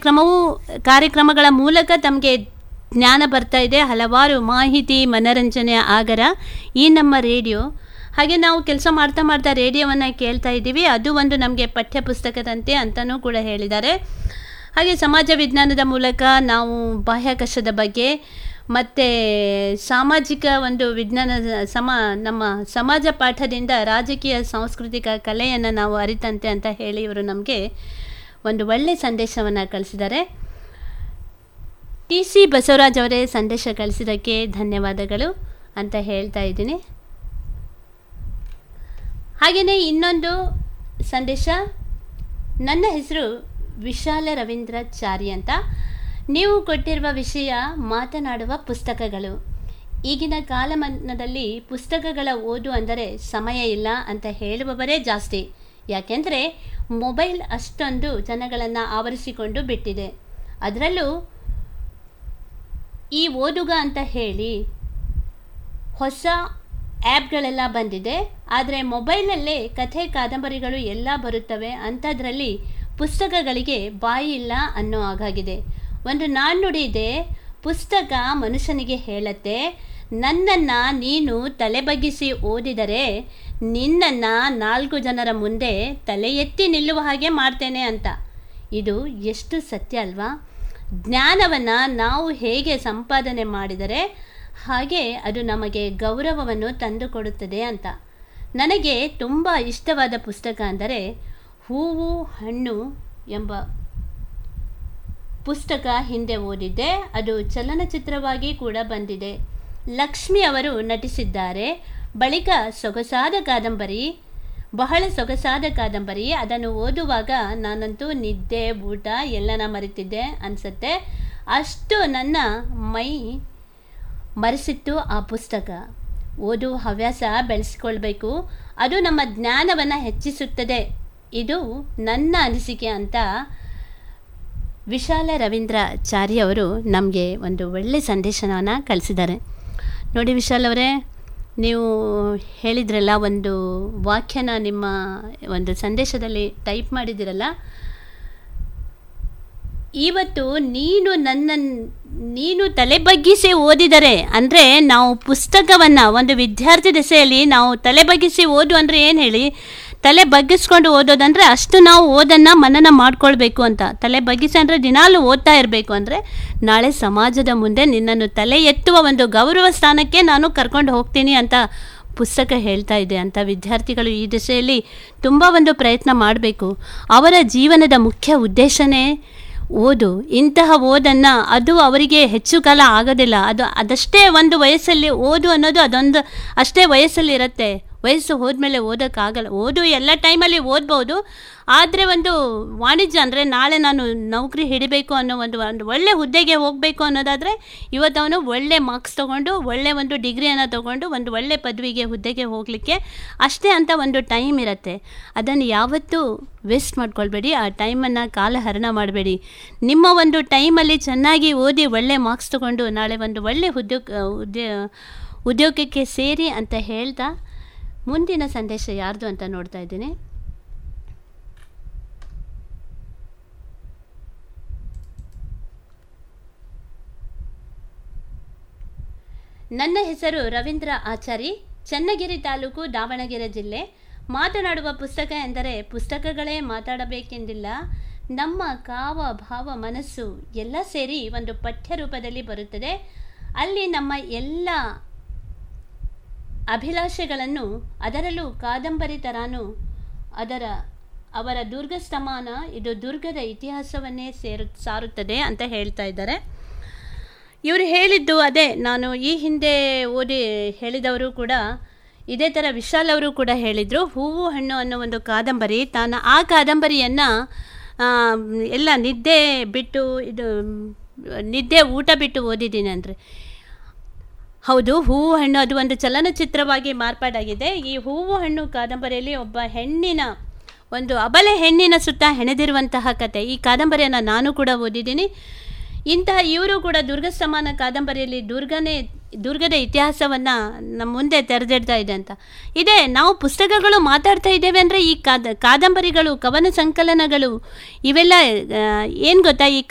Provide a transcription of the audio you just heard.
ಕಾರ್ಯಕ್ರಮವು ಕಾರ್ಯಕ್ರಮಗಳ ಮೂಲಕ ತಮಗೆ ಜ್ಞಾನ ಬರ್ತಾ ಇದೆ ಹಲವಾರು ಮಾಹಿತಿ ಮನರಂಜನೆ ಆಗರ ಈ ನಮ್ಮ ರೇಡಿಯೋ ಹಾಗೆ ನಾವು ಕೆಲಸ ಮಾಡ್ತಾ ಮಾಡ್ತಾ ರೇಡಿಯೋವನ್ನು ಕೇಳ್ತಾ ಇದ್ದೀವಿ ಅದು ಒಂದು ನಮಗೆ ಪಠ್ಯ ಪುಸ್ತಕದಂತೆ ಅಂತಲೂ ಕೂಡ ಹೇಳಿದ್ದಾರೆ ಹಾಗೆ ಸಮಾಜ ವಿಜ್ಞಾನದ ಮೂಲಕ ನಾವು ಬಾಹ್ಯಾಕಾಶದ ಬಗ್ಗೆ ಮತ್ತು ಸಾಮಾಜಿಕ ಒಂದು ವಿಜ್ಞಾನದ ಸಮ ನಮ್ಮ ಸಮಾಜ ಪಾಠದಿಂದ ರಾಜಕೀಯ ಸಾಂಸ್ಕೃತಿಕ ಕಲೆಯನ್ನು ನಾವು ಅರಿತಂತೆ ಅಂತ ಹೇಳಿ ಇವರು ನಮಗೆ ಒಂದು ಒಳ್ಳೆಯ ಸಂದೇಶವನ್ನು ಕಳಿಸಿದ್ದಾರೆ ಟಿ ಸಿ ಬಸವರಾಜ್ ಅವರೇ ಸಂದೇಶ ಕಳಿಸಿದ್ದಕ್ಕೆ ಧನ್ಯವಾದಗಳು ಅಂತ ಹೇಳ್ತಾ ಇದ್ದೀನಿ ಹಾಗೆಯೇ ಇನ್ನೊಂದು ಸಂದೇಶ ನನ್ನ ಹೆಸರು ವಿಶಾಲ ರವೀಂದ್ರಾಚಾರಿ ಅಂತ ನೀವು ಕೊಟ್ಟಿರುವ ವಿಷಯ ಮಾತನಾಡುವ ಪುಸ್ತಕಗಳು ಈಗಿನ ಕಾಲಮಾನದಲ್ಲಿ ಪುಸ್ತಕಗಳ ಓದು ಅಂದರೆ ಸಮಯ ಇಲ್ಲ ಅಂತ ಹೇಳುವವರೇ ಜಾಸ್ತಿ ಯಾಕೆಂದರೆ ಮೊಬೈಲ್ ಅಷ್ಟೊಂದು ಜನಗಳನ್ನು ಆವರಿಸಿಕೊಂಡು ಬಿಟ್ಟಿದೆ ಅದರಲ್ಲೂ ಈ ಓದುಗ ಅಂತ ಹೇಳಿ ಹೊಸ ಆ್ಯಪ್ಗಳೆಲ್ಲ ಬಂದಿದೆ ಆದರೆ ಮೊಬೈಲಲ್ಲೇ ಕಥೆ ಕಾದಂಬರಿಗಳು ಎಲ್ಲ ಬರುತ್ತವೆ ಅಂಥದ್ರಲ್ಲಿ ಪುಸ್ತಕಗಳಿಗೆ ಬಾಯಿ ಇಲ್ಲ ಅನ್ನೋ ಹಾಗಾಗಿದೆ ಒಂದು ನಾಣ್ಣುಡಿ ಇದೆ ಪುಸ್ತಕ ಮನುಷ್ಯನಿಗೆ ಹೇಳತ್ತೆ ನನ್ನನ್ನು ನೀನು ತಲೆ ಬಗ್ಗಿಸಿ ಓದಿದರೆ ನಿನ್ನನ್ನು ನಾಲ್ಕು ಜನರ ಮುಂದೆ ತಲೆ ಎತ್ತಿ ನಿಲ್ಲುವ ಹಾಗೆ ಮಾಡ್ತೇನೆ ಅಂತ ಇದು ಎಷ್ಟು ಸತ್ಯ ಅಲ್ವಾ ಜ್ಞಾನವನ್ನು ನಾವು ಹೇಗೆ ಸಂಪಾದನೆ ಮಾಡಿದರೆ ಹಾಗೆ ಅದು ನಮಗೆ ಗೌರವವನ್ನು ತಂದುಕೊಡುತ್ತದೆ ಅಂತ ನನಗೆ ತುಂಬ ಇಷ್ಟವಾದ ಪುಸ್ತಕ ಅಂದರೆ ಹೂವು ಹಣ್ಣು ಎಂಬ ಪುಸ್ತಕ ಹಿಂದೆ ಓದಿದ್ದೆ ಅದು ಚಲನಚಿತ್ರವಾಗಿ ಕೂಡ ಬಂದಿದೆ ಲಕ್ಷ್ಮಿ ಅವರು ನಟಿಸಿದ್ದಾರೆ ಬಳಿಕ ಸೊಗಸಾದ ಕಾದಂಬರಿ ಬಹಳ ಸೊಗಸಾದ ಕಾದಂಬರಿ ಅದನ್ನು ಓದುವಾಗ ನಾನಂತೂ ನಿದ್ದೆ ಊಟ ಎಲ್ಲನ ಮರೆತಿದ್ದೆ ಅನಿಸುತ್ತೆ ಅಷ್ಟು ನನ್ನ ಮೈ ಮರೆಸಿತ್ತು ಆ ಪುಸ್ತಕ ಓದು ಹವ್ಯಾಸ ಬೆಳೆಸ್ಕೊಳ್ಬೇಕು ಅದು ನಮ್ಮ ಜ್ಞಾನವನ್ನು ಹೆಚ್ಚಿಸುತ್ತದೆ ಇದು ನನ್ನ ಅನಿಸಿಕೆ ಅಂತ ವಿಶಾಲ ರವೀಂದ್ರಾಚಾರಿ ಅವರು ನಮಗೆ ಒಂದು ಒಳ್ಳೆ ಸಂದೇಶವನ್ನು ಕಳಿಸಿದ್ದಾರೆ ನೋಡಿ ವಿಶಾಲ್ ಅವರೇ ನೀವು ಹೇಳಿದ್ರಲ್ಲ ಒಂದು ವಾಕ್ಯನ ನಿಮ್ಮ ಒಂದು ಸಂದೇಶದಲ್ಲಿ ಟೈಪ್ ಮಾಡಿದ್ದೀರಲ್ಲ ಇವತ್ತು ನೀನು ನನ್ನ ನೀನು ತಲೆ ಬಗ್ಗಿಸಿ ಓದಿದರೆ ಅಂದರೆ ನಾವು ಪುಸ್ತಕವನ್ನು ಒಂದು ವಿದ್ಯಾರ್ಥಿ ದೆಸೆಯಲ್ಲಿ ನಾವು ತಲೆ ಬಗ್ಗಿಸಿ ಓದು ಅಂದರೆ ಏನು ಹೇಳಿ ತಲೆ ಬಗ್ಗಿಸ್ಕೊಂಡು ಓದೋದಂದರೆ ಅಷ್ಟು ನಾವು ಓದನ್ನು ಮನನ ಮಾಡ್ಕೊಳ್ಬೇಕು ಅಂತ ತಲೆ ಬಗ್ಗಿಸಿ ಅಂದರೆ ದಿನಾಲು ಓದ್ತಾ ಇರಬೇಕು ಅಂದರೆ ನಾಳೆ ಸಮಾಜದ ಮುಂದೆ ನಿನ್ನನ್ನು ತಲೆ ಎತ್ತುವ ಒಂದು ಗೌರವ ಸ್ಥಾನಕ್ಕೆ ನಾನು ಕರ್ಕೊಂಡು ಹೋಗ್ತೀನಿ ಅಂತ ಪುಸ್ತಕ ಹೇಳ್ತಾ ಇದೆ ಅಂತ ವಿದ್ಯಾರ್ಥಿಗಳು ಈ ದಿಸೆಯಲ್ಲಿ ತುಂಬ ಒಂದು ಪ್ರಯತ್ನ ಮಾಡಬೇಕು ಅವರ ಜೀವನದ ಮುಖ್ಯ ಉದ್ದೇಶನೇ ಓದು ಇಂತಹ ಓದನ್ನು ಅದು ಅವರಿಗೆ ಹೆಚ್ಚು ಕಾಲ ಆಗೋದಿಲ್ಲ ಅದು ಅದಷ್ಟೇ ಒಂದು ವಯಸ್ಸಲ್ಲಿ ಓದು ಅನ್ನೋದು ಅದೊಂದು ಅಷ್ಟೇ ವಯಸ್ಸಲ್ಲಿ ಇರುತ್ತೆ ವಯಸ್ಸು ಹೋದ್ಮೇಲೆ ಓದೋಕ್ಕಾಗಲ್ಲ ಓದು ಎಲ್ಲ ಟೈಮಲ್ಲಿ ಓದ್ಬೋದು ಆದರೆ ಒಂದು ವಾಣಿಜ್ಯ ಅಂದರೆ ನಾಳೆ ನಾನು ನೌಕರಿ ಹಿಡಿಬೇಕು ಅನ್ನೋ ಒಂದು ಒಂದು ಒಳ್ಳೆ ಹುದ್ದೆಗೆ ಹೋಗಬೇಕು ಅನ್ನೋದಾದರೆ ಇವತ್ತು ಅವನು ಒಳ್ಳೆ ಮಾರ್ಕ್ಸ್ ತೊಗೊಂಡು ಒಳ್ಳೆ ಒಂದು ಡಿಗ್ರಿಯನ್ನು ತೊಗೊಂಡು ಒಂದು ಒಳ್ಳೆ ಪದವಿಗೆ ಹುದ್ದೆಗೆ ಹೋಗಲಿಕ್ಕೆ ಅಷ್ಟೇ ಅಂತ ಒಂದು ಟೈಮ್ ಇರುತ್ತೆ ಅದನ್ನು ಯಾವತ್ತೂ ವೇಸ್ಟ್ ಮಾಡ್ಕೊಳ್ಬೇಡಿ ಆ ಟೈಮನ್ನು ಕಾಲಹರಣ ಮಾಡಬೇಡಿ ನಿಮ್ಮ ಒಂದು ಟೈಮಲ್ಲಿ ಚೆನ್ನಾಗಿ ಓದಿ ಒಳ್ಳೆ ಮಾರ್ಕ್ಸ್ ತೊಗೊಂಡು ನಾಳೆ ಒಂದು ಒಳ್ಳೆ ಉದ್ಯೋಗ ಉದ್ಯ ಉದ್ಯೋಗಕ್ಕೆ ಸೇರಿ ಅಂತ ಹೇಳ್ತಾ ಮುಂದಿನ ಸಂದೇಶ ಯಾರ್ದು ಅಂತ ನೋಡ್ತಾ ಇದ್ದೀನಿ ನನ್ನ ಹೆಸರು ರವೀಂದ್ರ ಆಚಾರಿ ಚನ್ನಗಿರಿ ತಾಲೂಕು ದಾವಣಗೆರೆ ಜಿಲ್ಲೆ ಮಾತನಾಡುವ ಪುಸ್ತಕ ಎಂದರೆ ಪುಸ್ತಕಗಳೇ ಮಾತಾಡಬೇಕೆಂದಿಲ್ಲ ನಮ್ಮ ಕಾವ ಭಾವ ಮನಸ್ಸು ಎಲ್ಲ ಸೇರಿ ಒಂದು ಪಠ್ಯ ರೂಪದಲ್ಲಿ ಬರುತ್ತದೆ ಅಲ್ಲಿ ನಮ್ಮ ಎಲ್ಲ ಅಭಿಲಾಷೆಗಳನ್ನು ಅದರಲ್ಲೂ ಕಾದಂಬರಿ ತರಾನು ಅದರ ಅವರ ದುರ್ಗ ಸ್ತಮಾನ ಇದು ದುರ್ಗದ ಇತಿಹಾಸವನ್ನೇ ಸೇರು ಸಾರುತ್ತದೆ ಅಂತ ಹೇಳ್ತಾ ಇದ್ದಾರೆ ಇವರು ಹೇಳಿದ್ದು ಅದೇ ನಾನು ಈ ಹಿಂದೆ ಓದಿ ಹೇಳಿದವರು ಕೂಡ ಇದೇ ಥರ ವಿಶಾಲ್ ಅವರು ಕೂಡ ಹೇಳಿದರು ಹೂವು ಹಣ್ಣು ಅನ್ನೋ ಒಂದು ಕಾದಂಬರಿ ತಾನು ಆ ಕಾದಂಬರಿಯನ್ನು ಎಲ್ಲ ನಿದ್ದೆ ಬಿಟ್ಟು ಇದು ನಿದ್ದೆ ಊಟ ಬಿಟ್ಟು ಓದಿದ್ದೀನಿ ಅಂದರೆ ಹೌದು ಹೂವು ಹಣ್ಣು ಅದು ಒಂದು ಚಲನಚಿತ್ರವಾಗಿ ಮಾರ್ಪಾಡಾಗಿದೆ ಈ ಹೂವು ಹಣ್ಣು ಕಾದಂಬರಿಯಲ್ಲಿ ಒಬ್ಬ ಹೆಣ್ಣಿನ ಒಂದು ಅಬಲೆ ಹೆಣ್ಣಿನ ಸುತ್ತ ಹೆಣೆದಿರುವಂತಹ ಕತೆ ಈ ಕಾದಂಬರಿಯನ್ನು ನಾನು ಕೂಡ ಓದಿದ್ದೀನಿ ಇಂತಹ ಇವರು ಕೂಡ ದುರ್ಗ ಸಮಾನ ಕಾದಂಬರಿಯಲ್ಲಿ ದುರ್ಗನೇ ದುರ್ಗದ ಇತಿಹಾಸವನ್ನು ನಮ್ಮ ಮುಂದೆ ತೆರೆದಿಡ್ತಾ ಇದೆ ಅಂತ ಇದೆ ನಾವು ಪುಸ್ತಕಗಳು ಮಾತಾಡ್ತಾ ಇದ್ದೇವೆ ಅಂದರೆ ಈ ಕಾದ ಕಾದಂಬರಿಗಳು ಕವನ ಸಂಕಲನಗಳು ಇವೆಲ್ಲ ಏನು ಗೊತ್ತಾ ಈ